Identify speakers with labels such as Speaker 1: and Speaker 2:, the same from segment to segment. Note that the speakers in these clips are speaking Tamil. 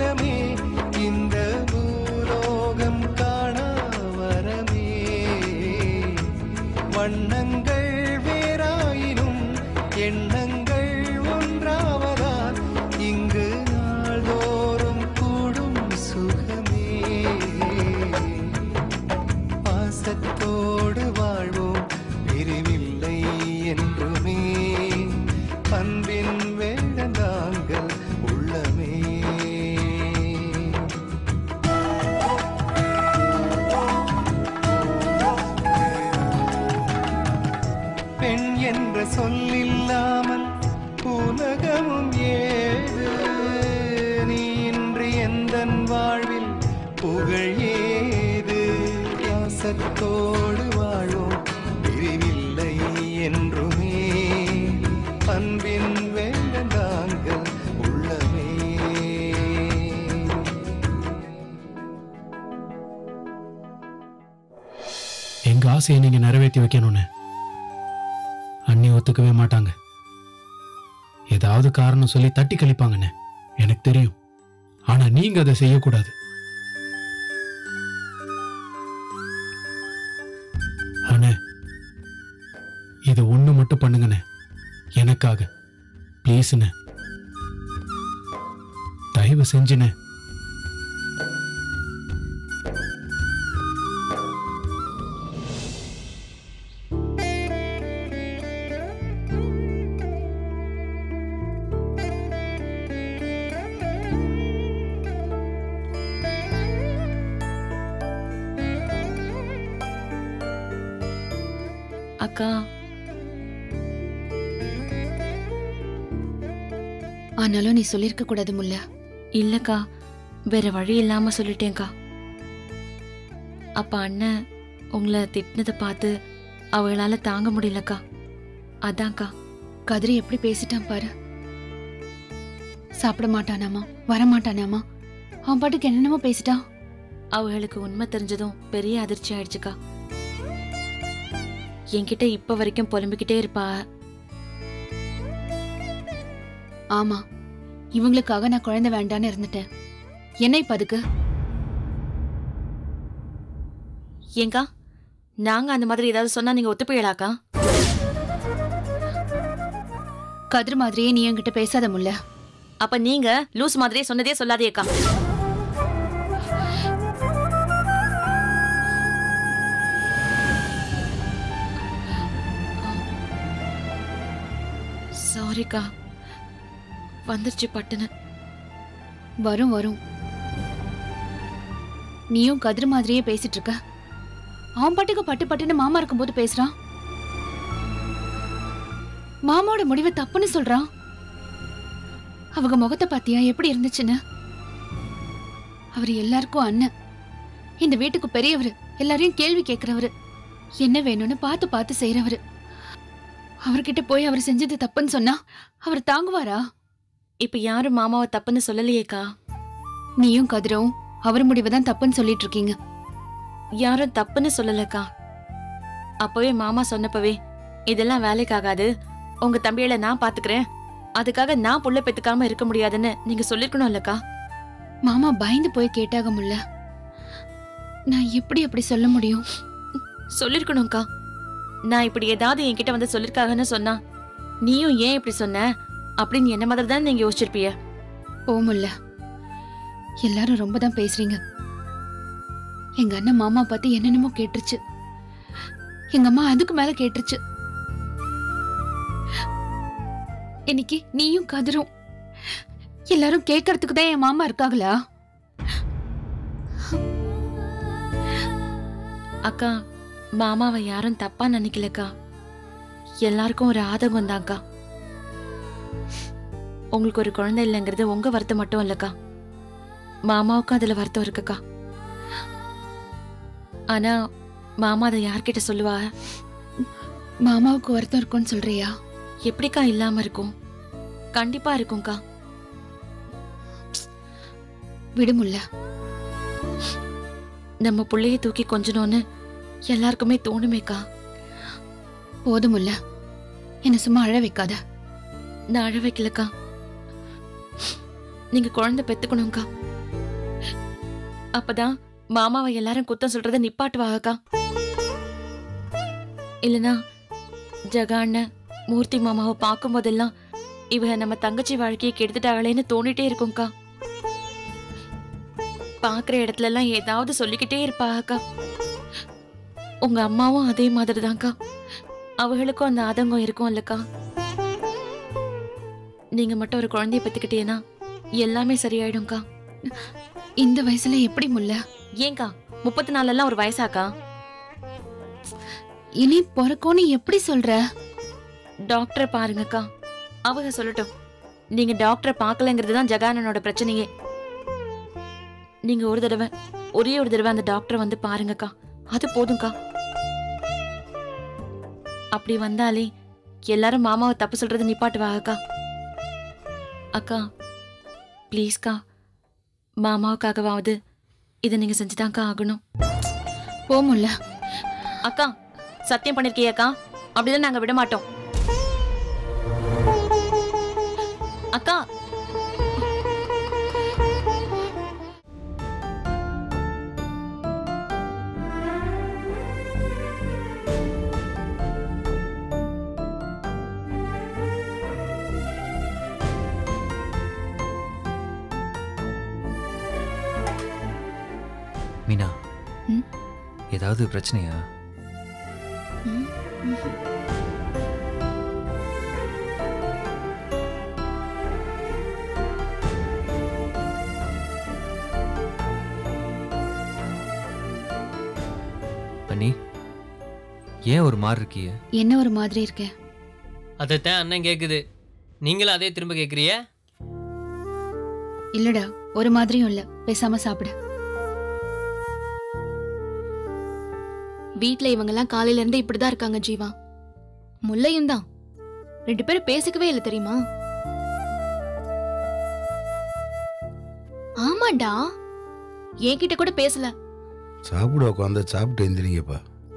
Speaker 1: நிலமே இந்த பூலோகம் காணா வரமே வண்ணங்கள் வேறாயினும் எண்ணங்கள் ஒன்றாவதால் இங்கு நாள்தோறும் கூடும் சுகமே பாசத்தோடு வாழ்வோம் பிரிவில்லை என்றுமே அன்பின் வேடந்தாங்கள் உள்ளமே பெண் என்ற சொல்லில்லாமல் உலகமும் ஏது நீ இன்று எந்தன் வாழ்வில் புகழ் ஏது யாசத்தோடு வாழும் பிரிவில்லை என்றுமே அன்பின் வேண்டாங்கள் உள்ளமே
Speaker 2: எங்க ஆசையை நீங்க நிறைவேற்றி வைக்கணும்னு அண்ணி ஒத்துக்கவே மாட்டாங்க ஏதாவது காரணம் சொல்லி தட்டி கழிப்பாங்கண்ணே எனக்கு தெரியும் ஆனா நீங்க அதை செய்யக்கூடாது அண்ணே இது ஒண்ணு மட்டும் பண்ணுங்கண்ணே எனக்காக ப்ளீஸ்ண்ணே தயவு செஞ்சுண்ணே
Speaker 3: அக்கா
Speaker 4: ஆனாலும் நீ சொல்லிருக்க கூடாது முல்ல
Speaker 3: இல்லக்கா வேற வழி இல்லாம சொல்லிட்டேன்க்கா அப்ப அண்ணன் உங்களை திட்டினதை பார்த்து அவங்களால தாங்க முடியலக்கா அதான்க்கா
Speaker 4: கதிரி எப்படி பேசிட்டான் பாரு சாப்பிட மாட்டானாமா வர மாட்டானாமா அவன் பாட்டுக்கு என்னென்னமோ பேசிட்டான்
Speaker 3: அவங்களுக்கு உண்மை தெரிஞ்சதும் பெரிய அதிர்ச்சி ஆயிடுச்சுக்கா என்கிட்ட இப்ப வரைக்கும் புலம்பிக்கிட்டே இருப்பா
Speaker 4: ஆமா இவங்களுக்காக நான் குழந்தை வேண்டான்னு இருந்துட்டேன் என்ன இப்ப அதுக்கு
Speaker 3: ஏங்கா நாங்க அந்த மாதிரி ஏதாவது சொன்னா நீங்க ஒத்துப்பீங்களாக்கா
Speaker 4: கதிர் மாதிரியே நீ என்கிட்ட பேசாத முல்ல
Speaker 3: அப்ப நீங்க லூஸ் மாதிரியே சொன்னதே சொல்லாதேக்கா சாரிக்கா வந்துருச்சு பட்டுன்னு
Speaker 4: வரும் வரும் நீயும் கதிர் மாதிரியே பேசிட்டு இருக்க அவன் பாட்டுக்கு பட்டு பட்டுன்னு மாமா இருக்கும்போது பேசுறான் மாமாவோட முடிவை தப்புன்னு சொல்றான் அவங்க முகத்தை பாத்தியா எப்படி இருந்துச்சுன்னு அவர் எல்லாருக்கும் அண்ணன் இந்த வீட்டுக்கு பெரியவர் எல்லாரையும் கேள்வி கேட்கிறவரு என்ன வேணும்னு பார்த்து பார்த்து செய்யறவரு அவர்கிட்ட போய் அவர் செஞ்சது தப்புன்னு சொன்னா அவர் தாங்குவாரா
Speaker 3: இப்ப யாரும் மாமாவை தப்புன்னு சொல்லலையேக்கா
Speaker 4: நீயும் கதிரும் அவர் முடிவை தான் தப்புன்னு சொல்லிட்டு இருக்கீங்க
Speaker 3: யாரும் தப்புன்னு சொல்லலக்கா அப்பவே மாமா சொன்னப்பவே இதெல்லாம் வேலைக்காகாது உங்க தம்பியில நான் பாத்துக்கிறேன் அதுக்காக நான் புள்ள பெத்துக்காம இருக்க முடியாதுன்னு நீங்க சொல்லிருக்கணும் இல்லக்கா
Speaker 4: மாமா பயந்து போய் கேட்டாக முல்ல நான் எப்படி அப்படி சொல்ல முடியும்
Speaker 3: சொல்லிருக்கணும்க்கா நான் இப்படி ஏதாவது என்கிட்ட வந்து சொல்லிருக்காங்கன்னு சொன்னா நீயும் ஏன் இப்படி சொன்ன அப்படின்னு என்ன மாதிரி தான் நீங்க யோசிச்சிருப்பிய
Speaker 4: போ முல்ல எல்லாரும் ரொம்ப தான் பேசுறீங்க எங்க அண்ணன் மாமா பத்தி என்னென்னமோ கேட்டுருச்சு எங்க அம்மா அதுக்கு மேல கேட்டுருச்சு இன்னைக்கு நீயும் கதிரும் எல்லாரும் கேட்கறதுக்கு தான் என் மாமா இருக்காங்களா
Speaker 3: அக்கா மாமாவை யாரும் தப்பா நினைக்கலக்கா எல்லாருக்கும் ஒரு ஆதங்கம் தான்க்கா உங்களுக்கு ஒரு குழந்தை இல்லைங்கிறது உங்க வருத்தம் மட்டும் இல்லக்கா மாமாவுக்கும் அதுல வருத்தம் இருக்குக்கா ஆனா மாமா அதை யார்கிட்ட சொல்லுவா
Speaker 4: மாமாவுக்கு வருத்தம் இருக்கும்னு சொல்றியா
Speaker 3: எப்படிக்கா இல்லாம இருக்கும் கண்டிப்பா இருக்கும்க்கா
Speaker 4: விடுமுல்ல
Speaker 3: நம்ம புள்ளைய தூக்கி கொஞ்சணும்னு எல்லாருக்குமே தோணுமேக்கா
Speaker 4: போதுமுல்ல என்ன சும்மா அழ வைக்காத
Speaker 3: நான் அழ வைக்கலக்கா நீங்க குழந்தை பெத்துக்கணும்க்கா அப்பதான் மாமாவை எல்லாரும் குத்தம் சொல்றத நிப்பாட்டுவாங்கக்கா இல்லனா ஜகா அண்ணன் மூர்த்தி மாமாவை பார்க்கும் போதெல்லாம் இவங்க நம்ம தங்கச்சி வாழ்க்கையை கெடுத்துட்டாங்களேன்னு தோணிட்டே இருக்கும்க்கா பாக்குற இடத்துல எல்லாம் ஏதாவது சொல்லிக்கிட்டே இருப்பாங்கக்கா உங்க அம்மாவும் அதே மாதிரி தான்க்கா அவங்களுக்கும் அந்த ஆதங்கம் இருக்கும் இல்லக்கா நீங்க மட்டும் ஒரு குழந்தைய பெத்துக்கிட்டீங்கன்னா எல்லாமே சரியாயிடும்க்கா
Speaker 4: இந்த வயசுல எப்படி முல்ல
Speaker 3: ஏன்க்கா முப்பத்தி நாலுலாம் ஒரு வயசாக்கா
Speaker 4: இனி பிறக்கும்னு எப்படி சொல்ற
Speaker 3: டாக்டரை பாருங்கக்கா அவங்க சொல்லட்டும் நீங்க டாக்டரை பார்க்கலங்கிறது தான் ஜகானனோட பிரச்சனையே நீங்க ஒரு தடவை ஒரே ஒரு தடவை அந்த டாக்டரை வந்து பாருங்கக்கா அது போதும்க்கா அப்படி வந்தாலே எல்லாரும் மாமாவை தப்பு சொல்றது நிப்பாட்டுவாங்கக்கா அக்கா ப்ளீஸ்க்கா மாமாவுக்காகவாவது இதை நீங்க செஞ்சுதான்க்கா ஆகணும்
Speaker 4: போ முல்ல
Speaker 3: அக்கா சத்தியம் பண்ணிருக்கியாக்கா அப்படிதான் நாங்க விட மாட்டோம் அக்கா
Speaker 5: மீனா
Speaker 4: ம்?
Speaker 5: ஏதாவது பிரச்சனையா
Speaker 4: ம், ம்.
Speaker 5: அண்ணி ஏன் ஒரு மாதிரி இருக்கிய
Speaker 4: என்ன ஒரு மாதிரி இருக்க
Speaker 6: அதைத்தான் அண்ணன் கேட்குது நீங்களும் அதே திரும்ப கேட்குறிய
Speaker 4: இல்லடா ஒரு மாதிரியும் இல்ல பேசாம சாப்பிடு
Speaker 7: வீட்ல இவங்கெல்லாம் காலையில இருந்து இப்படிதான் இருக்காங்க ஜீவா முல்லையும் தான் ரெண்டு பேரும் பேசிக்கவே இல்லை தெரியுமா ஆமாண்டா என்கிட்ட கூட பேசல
Speaker 8: சாப்பிட உட்காந்து சாப்பிட்டு எந்திரிங்கப்பா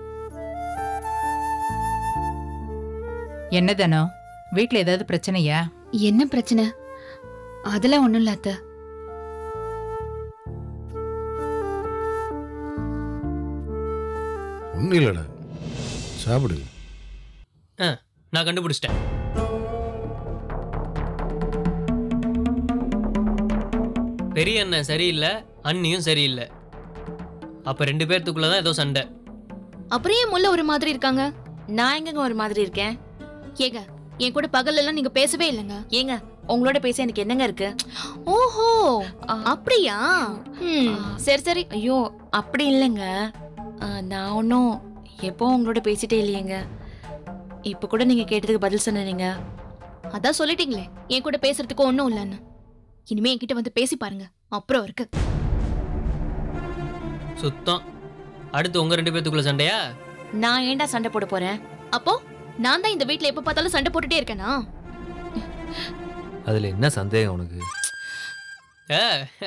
Speaker 9: என்ன தானோ வீட்ல ஏதாவது பிரச்சனையா
Speaker 4: என்ன பிரச்சனை அதெல்லாம் ஒண்ணும் இல்ல அத்தை
Speaker 8: ஒன்றும் இல்லைடா சாப்பிடுங்க
Speaker 6: நான் கண்டுபிடிச்சிட்டேன் பெரிய அண்ணன் சரியில்லை அண்ணியும் சரியில்லை அப்போ ரெண்டு பேர்த்துக்குள்ள தான் ஏதோ சண்டை
Speaker 7: அப்புறம் ஏன் முல்லை ஒரு மாதிரி இருக்காங்க
Speaker 3: நான் எங்கங்க ஒரு மாதிரி இருக்கேன்
Speaker 7: ஏங்க என் கூட பகல்ல எல்லாம் நீங்க பேசவே இல்லைங்க
Speaker 3: ஏங்க உங்களோட பேச எனக்கு என்னங்க இருக்கு
Speaker 7: ஓஹோ
Speaker 3: ஆ,
Speaker 7: அப்படியா ம், சரி சரி
Speaker 3: ஐயோ அப்படி இல்லைங்க ஆ, நான் ஒன்றும் எப்போ உங்களோட பேசிட்டே இல்லையேங்க இப்போ கூட நீங்க கேட்டதுக்கு பதில் சொன்னீங்க
Speaker 7: அதான் சொல்லிட்டீங்களே என் கூட பேசுறதுக்கு ஒண்ணும் இல்லைன்னு இனிமே என்கிட்ட வந்து பேசி பாருங்க அப்புறம் இருக்கு
Speaker 6: சுத்தம் அடுத்து உங்கள் ரெண்டு பேர்த்துக்குள்ள சண்டையா
Speaker 3: நான் ஏன்டா சண்டை போட போறேன்
Speaker 7: அப்போ நான் தான் இந்த வீட்ல எப்ப பார்த்தாலும் சண்டை போட்டுட்டே இருக்கேனா
Speaker 5: அதில் என்ன சந்தேகம் உனக்கு
Speaker 6: ஏ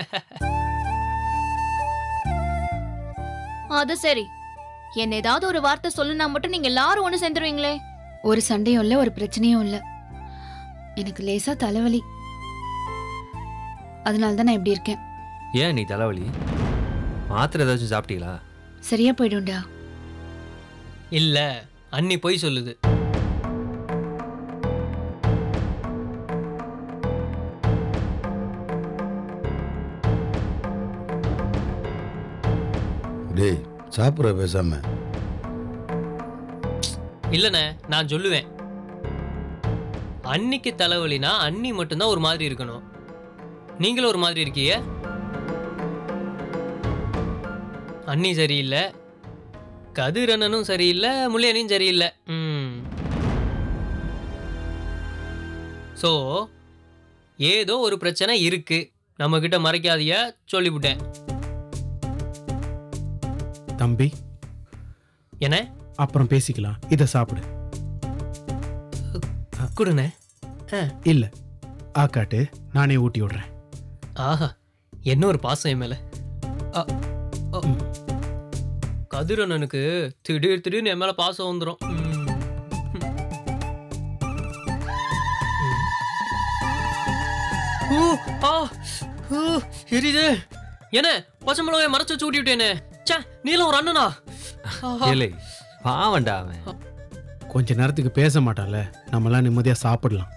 Speaker 7: அது சரி என்ன ஏதாவது ஒரு வார்த்தை சொல்லுனா மட்டும் நீங்க எல்லாரும் ஒண்ணு சேர்ந்துருவீங்களே
Speaker 4: ஒரு சண்டையும் இல்ல ஒரு பிரச்சனையும் இல்ல எனக்கு லேசா தலைவலி அதனால தான் நான் இப்படி இருக்கேன்
Speaker 5: ஏன் நீ தலைவலி மாத்திரை ஏதாச்சும் சாப்பிட்டீங்களா
Speaker 4: சரியா போயிடும்டா
Speaker 6: இல்லை அண்ணி பொய் சொல்லுது
Speaker 8: டேய் சாப்பிட்ற பேசாம
Speaker 6: இல்லைண்ணே நான் சொல்லுவேன் அன்னிக்கு தலைவலினா அண்ணி மட்டும்தான் ஒரு மாதிரி இருக்கணும் நீங்களும் ஒரு மாதிரி இருக்கீங்க அண்ணி சரியில்லை கதிர் அண்ணனும் சரியில்லை முள்ளியனும் சரியில்லை ம் ஸோ ஏதோ ஒரு பிரச்சனை இருக்கு நம்ம கிட்ட மறைக்காதிய சொல்லிவிட்டேன்
Speaker 2: தம்பி
Speaker 6: என்ன
Speaker 2: அப்புறம் பேசிக்கலாம் இதை சாப்பிடு
Speaker 6: கொடுண்ணே
Speaker 2: இல்ல ஆக்காட்டு நானே ஊட்டி விடுறேன்
Speaker 6: ஆஹா என்ன ஒரு பாசம் என் மேல அ, அ. கதிரண்ணனுக்கு திடீர் திடீர்னு என் மேல பாசம் வந்துடும் எரியுது என்ன பச்சை மிளகாய் மறைச்சு வச்சு ஊட்டி விட்டேனே ச்சே நீலாம் ஒரு அண்ணனா ஆஹா.
Speaker 5: ஏலே பாவண்டா அவன்
Speaker 2: கொஞ்ச நேரத்துக்கு பேச மாட்டான்ல நம்மலாம் நிம்மதியாக சாப்பிடலாம்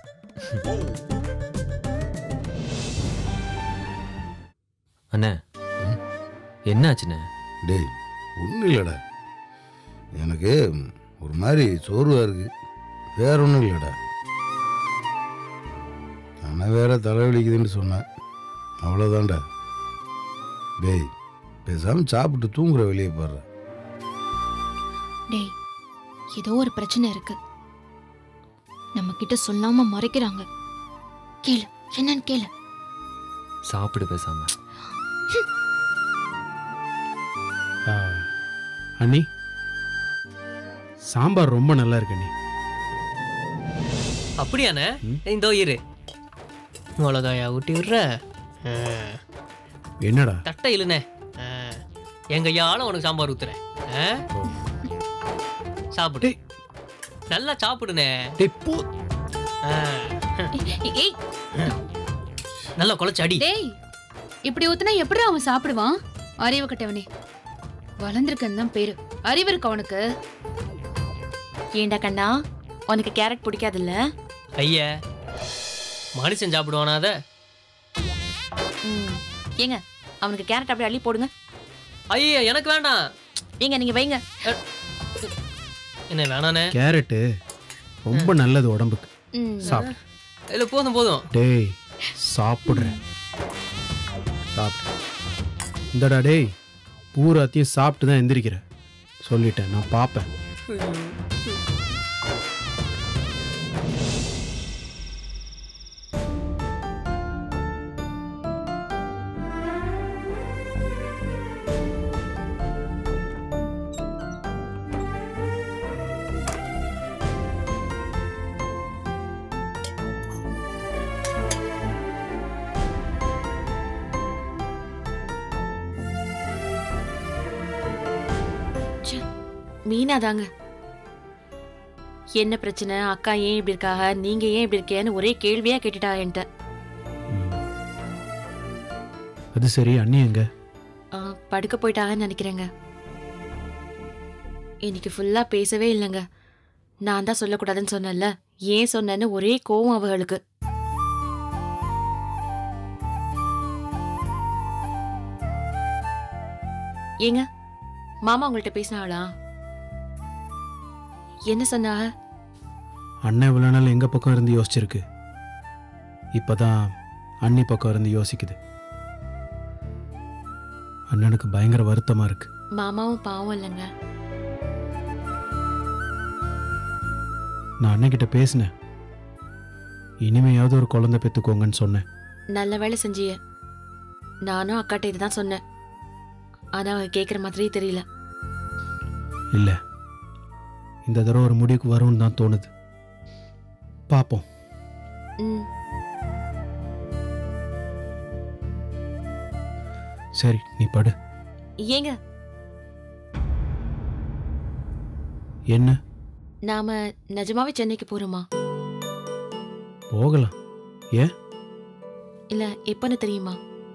Speaker 5: அண்ணே என்னாச்சுண்ணே
Speaker 8: டேய் ஒன்றும் இல்லைடா எனக்கு ஒரு மாதிரி சோர்வாக இருக்கு வேற ஒன்றும் இல்லைடா ஆனால் வேற தலைவலிக்குதுன்னு சொன்னேன் அவ்வளோதான்டா டேய் பேசாமல் சாப்பிட்டு தூங்குற வெளியே போடுற
Speaker 7: டேய் ஏதோ ஒரு பிரச்சனை இருக்கு நம்ம கிட்ட சொல்லாம மறைக்கிறாங்க கேளு என்னன்னு கேளு
Speaker 5: சாப்பிடு பேசாம
Speaker 2: ஆ, அண்ணி சாம்பார் ரொம்ப நல்லா இருக்கு அண்ணி
Speaker 6: அப்படியாண்ணே
Speaker 2: ம்.
Speaker 6: இந்தோ இரு மிளகாயா ஊட்டி விடுற ஆ,
Speaker 2: என்னடா
Speaker 6: தட்டை இல்லைண்ணே ஆ, என் கையால உனக்கு சாம்பார் ஊத்துறேன் ஆ? சாப்பிடு
Speaker 2: டேய்.
Speaker 6: நல்லா சாப்பிடுனே
Speaker 2: டேய் போ
Speaker 6: ஆ,
Speaker 4: ஏய், ஏய்
Speaker 6: நல்லா குழச்சி அடி
Speaker 4: டேய் இப்படி ஊத்துனா எப்படி அவன் சாப்பிடுவான் அறிவு கட்டவனே வளர்ந்துருக்கன்னு தான் பேரு அறிவு இருக்கு அவனுக்கு
Speaker 3: ஏண்டா கண்ணா உனக்கு கேரட் பிடிக்காதுல்ல
Speaker 6: ஐயா மனுஷன் சாப்பிடுவானா அத
Speaker 3: ம். ஏங்க அவனுக்கு கேரட் அப்படியே அள்ளி போடுங்க
Speaker 6: ஐயா எனக்கு வேண்டாம்
Speaker 3: ஏங்க நீங்க வைங்க
Speaker 6: என்ன வேணானே
Speaker 2: கேரட்டு ரொம்ப நல்லது உடம்புக்கு
Speaker 3: ம்.
Speaker 2: சாப்பிடு
Speaker 6: இல்ல போதும் போதும்
Speaker 2: டேய் சாப்பிட்றேன் சாப்பிடு இந்தடா டேய் பூராத்தையும் சாப்பிட்டு தான் எந்திரிக்கிறேன் சொல்லிட்டேன் நான் பார்ப்பேன்
Speaker 3: மீனா தாங்க என்ன பிரச்சனை அக்கா ஏன் இப்படி இருக்காக நீங்க ஏன் இப்படி இருக்கேன்னு ஒரே கேள்வியா கேட்டுட்டா என்கிட்ட
Speaker 2: ம். அது சரி அண்ணி எங்க
Speaker 3: ஆ, படுக்க போயிட்டாங்கன்னு நினைக்கிறேங்க இன்னைக்கு ஃபுல்லா பேசவே இல்லைங்க நான் தான் சொல்லக்கூடாதுன்னு சொன்னேன்ல ஏன் சொன்னேன்னு ஒரே கோவம் அவங்களுக்கு ஏங்க மாமா உங்கள்ட்ட பேசினாங்களா என்ன சொன்னாங்க
Speaker 2: அண்ணன் இவ்வளோ நாள் எங்கள் பக்கம் இருந்து யோசிச்சிருக்கு இப்போதான் அண்ணி பக்கம் இருந்து யோசிக்குது அண்ணனுக்கு பயங்கர வருத்தமாக இருக்கு
Speaker 3: மாமாவும் பாவம் இல்லைங்க
Speaker 2: நான் அண்ணன்கிட்ட பேசினேன் இனிமையாவது ஒரு குழந்தை பெற்றுக்கோங்கன்னு சொன்னேன்
Speaker 3: நல்ல வேலை செஞ்சிய நானும் அக்காட்ட இதுதான் சொன்னேன் ஆனா அவங்க கேக்குற மாதிரி தெரியல
Speaker 2: இல்லை இந்த தடவை ஒரு முடிவுக்கு வரும்னு தான் தோணுது பார்ப்போம்
Speaker 3: ம்
Speaker 2: சரி நீ படு
Speaker 3: ஏங்க
Speaker 2: என்ன
Speaker 3: நாம நிஜமாவே சென்னைக்கு போறோமா
Speaker 2: போகலாம்
Speaker 3: இல்ல எப்பன்னு தெரியுமா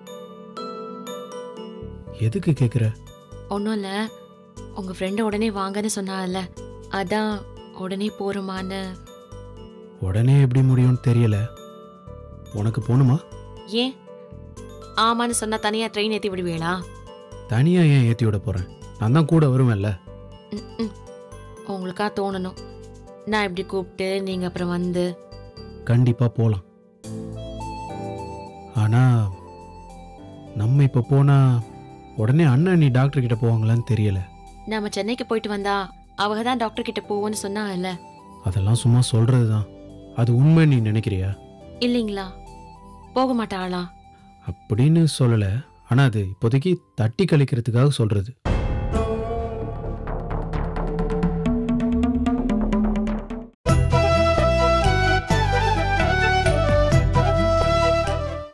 Speaker 2: எதுக்கு கேட்குற
Speaker 3: ஒன்றும் இல்ல உங்க ஃப்ரெண்டு உடனே வாங்கன்னு சொன்னால அதான் உடனே போறோமான்னு
Speaker 2: உடனே எப்படி முடியும்னு தெரியல உனக்கு போகணுமா
Speaker 3: ஏன் ஆமான்னு சொன்னா தனியா ட்ரெயின் ஏத்தி விடுவீங்களா
Speaker 2: தனியாக ஏன் ஏற்றி விட போகிறேன் நான் தான் கூட வருவேன்ல
Speaker 3: ம், ம். உங்களுக்கா தோணணும் நான் இப்படி கூப்பிட்டு நீங்க அப்புறம் வந்து
Speaker 2: கண்டிப்பாக போகலாம் ஆனால் நம்ம இப்போ போனால் உடனே அண்ணன் நீ டாக்டர் கிட்ட போவாங்களான்னு தெரியல
Speaker 3: நாம சென்னைக்கு போயிட்டு வந்தா அவங்க தான் டாக்டர் கிட்ட போவோன்னு சொன்னாங்கல்ல
Speaker 2: அதெல்லாம் சும்மா சொல்கிறது தான் அது உண்மை நீ நினைக்கிறியா
Speaker 3: இல்லைங்களா போக மாட்டாளா
Speaker 2: அப்படின்னு சொல்லலை ஆனால் அது இப்போதைக்கு தட்டி கழிக்கிறதுக்காக சொல்கிறது